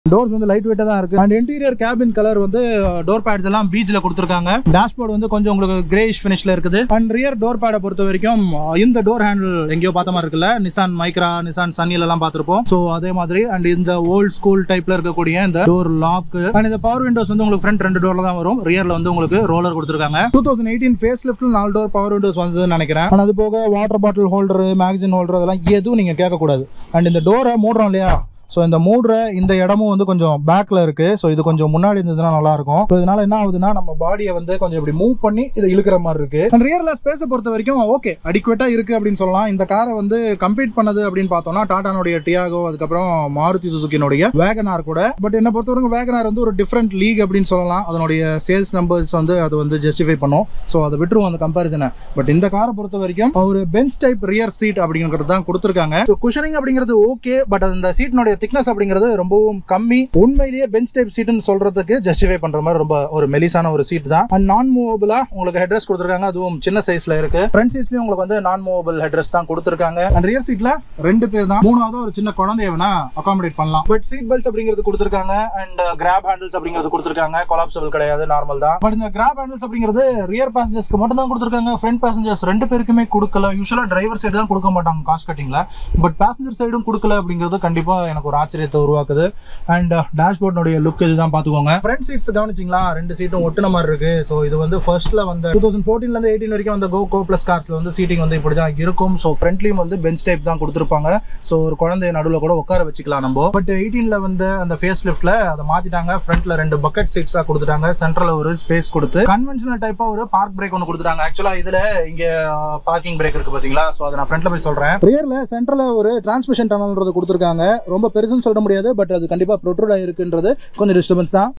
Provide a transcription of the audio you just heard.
doors வந்து light வெயிட்டாக தான் இருக்கு அண்ட் இன்டீரியர் கேபின் கலர் வந்து டோர் பேட்ஸ் எல்லாம் பீச்சில் கொடுத்துருக்காங்க டேஷ்போர்ட் வந்து கொஞ்சம் உங்களுக்கு கிரேஷ் ஃபினிஷ்ல இருக்குது அண்ட் ரியர் டோர் பேடை பொறுத்த வரைக்கும் அஹ், இந்த டோர் ஹேண்டில் எங்கேயோ பார்த்த மாதிரி இருக்குல்ல நிசான் மைக்ரா நிசான் சன்னில எல்லாம் பார்த்துருப்போம் ஸோ அதே மாதிரி அண்ட் இந்த ஓல்ட் ஸ்கூல் டைப்ல இருக்கக்கூடிய இந்த டோர் லாக் அண்ட் இந்த பவர் விண்டோஸ் வந்து உங்களுக்கு ஃப்ரண்ட் ரெண்டு டோர்ல தான் வரும் ரியர்ல வந்து உங்களுக்கு ரோலர் கொடுத்துருக்காங்க டூ தௌசண்ட் எயிட்டீன் ஃபேஸ் லிஃப்ட்ல நாலு டோர் பவர் விண்டோஸ் வந்ததுன்னு நினைக்கிறேன் அண்ட் அது போக water bottle holder magazine holder அதெல்லாம் எதுவும் நீங்க கேட்கக்கூடாது அண்ட் இந்த டோரை மூடுறோம் இல்லையா ஸோ இந்த மூடுற இந்த இடமும் வந்து கொஞ்சம் பேக்ல இருக்கு ஸோ இது கொஞ்சம் முன்னாடி இருந்ததுன்னா நல்லா இருக்கும் ஸோ இதனால என்ன ஆகுதுன்னா நம்ம பாடியை வந்து கொஞ்சம் இப்படி மூவ் பண்ணி இதை இழுக்கிற மாதிரி இருக்கு அண்ட் ரியர்ல ஸ்பேஸை பொறுத்த வரைக்கும் ஓகே அடிக்குவேட்டா இருக்கு அப்படின்னு சொல்லலாம் இந்த காரை வந்து கம்பீட் பண்ணது அப்படின்னு பார்த்தோம்னா டாடானுடைய டியாகோ அதுக்கப்புறம் மாருதி சுசுக்கினுடைய வேகனார் கூட பட் என்ன பொறுத்தவரைக்கும் வேகனார் வந்து ஒரு டிஃப்ரெண்ட் லீக் அப்படின்னு சொல்லலாம் அதனுடைய சேல்ஸ் நம்பர்ஸ் வந்து அது வந்து ஜஸ்டிஃபை பண்ணும் ஸோ அதை விட்டுருவோம் அந்த கம்பேரிசனை பட் இந்த காரை பொறுத்த வரைக்கும் ஒரு பெஞ்ச் டைப் ரியர் சீட் அப்படிங்கிறது தான் கொடுத்துருக்காங்க ஸோ குஷனிங் அப்படிங்கிறது ஓகே பட் அந்த சீட்டினுடைய திக்னஸ் அப்படிங்கிறது ரொம்பவும் கம்மி உண்மையிலேயே பெஞ்ச் டைப் சீட்னு சொல்றதுக்கு ஜஸ்டிஃபை பண்ற மாதிரி ரொம்ப ஒரு மெலிசான ஒரு சீட் தான் அண்ட் நான் மூவபிளா உங்களுக்கு ஹெட்ரஸ் கொடுத்துருக்காங்க அதுவும் சின்ன சைஸ்ல இருக்கு ஃப்ரண்ட் சீட்லயும் உங்களுக்கு வந்து நான் மூவபிள் ஹெட்ரஸ் தான் கொடுத்துருக்காங்க அண்ட் ரியர் சீட்ல ரெண்டு பேர் தான் மூணாவது ஒரு சின்ன குழந்தைய வேணா அகாமடேட் பண்ணலாம் பட் சீட் பெல்ட்ஸ் அப்படிங்கிறது கொடுத்துருக்காங்க அண்ட் கிராப் ஹேண்டில்ஸ் அப்படிங்கிறது கொடுத்துருக்காங்க கொலாப்சபிள் கிடையாது நார்மல் தான் பட் இந்த கிராப் ஹேண்டில்ஸ் அப்படிங்கிறது ரியர் பேசஞ்சர்ஸ்க்கு மட்டும் தான் கொடுத்துருக்காங்க ஃப்ரண்ட் பேசஞ்சர்ஸ் ரெண்டு பேருக்குமே கொடுக்கல யூஸ்வலா டிரைவர் சைடு தான் கொடுக்க மாட்டாங்க காஸ்ட் கட்டிங்ல பட் பேசஞ்சர் சைடும் கொடுக்கல அப்படிங்கிறது கண்டிப்பா எனக்கு ஒரு ஆச்சரியத்தை உருவாக்குது அண்ட் டேஷ்போர்ட்னுடைய லுக் இதுதான் பாத்துக்கோங்க ஃப்ரண்ட் சீட்ஸ் கவனிச்சிங்களா ரெண்டு சீட்டும் ஒட்டுன மாதிரி இருக்கு ஸோ இது வந்து ஃபர்ஸ்ட்ல வந்து டூ தௌசண்ட் ஃபோர்டீன்ல இருந்து எயிட்டீன் வரைக்கும் அந்த கோ கோ பிளஸ் கார்ஸ்ல வந்து சீட்டிங் வந்து இப்படி தான் இருக்கும் ஸோ ஃப்ரண்ட்லயும் வந்து பெஞ்ச் டைப் தான் கொடுத்துருப்பாங்க ஸோ ஒரு குழந்தைய நடுவில் கூட உட்கார வச்சுக்கலாம் நம்ம பட் எயிட்டீன்ல வந்து அந்த ஃபேஸ் லிஃப்ட்ல அதை மாத்திட்டாங்க ஃப்ரண்ட்ல ரெண்டு பக்கெட் சீட்ஸா கொடுத்துட்டாங்க சென்டர்ல ஒரு ஸ்பேஸ் கொடுத்து கன்வென்ஷனல் டைப்பா ஒரு பார்க் பிரேக் ஒன்று கொடுத்துட்டாங்க ஆக்சுவலா இதுல இங்க பார்க்கிங் பிரேக் இருக்கு பாத்தீங்களா ஸோ அதை நான் ஃப்ரண்ட்ல போய் சொல்றேன் ரியர்ல சென்டர்ல ஒரு டிரான்ஸ்மிஷன் டனல்ன்றது கொடுத்துருக்காங்க ரொம்ப பெருசுன்னு சொல்ல முடியாது பட் அது கண்டிப்பா ப்ரொட்ரூட் ஆயிருக்குன்றது கொஞ்சம் டிஸ்டர்பன்ஸ் தான்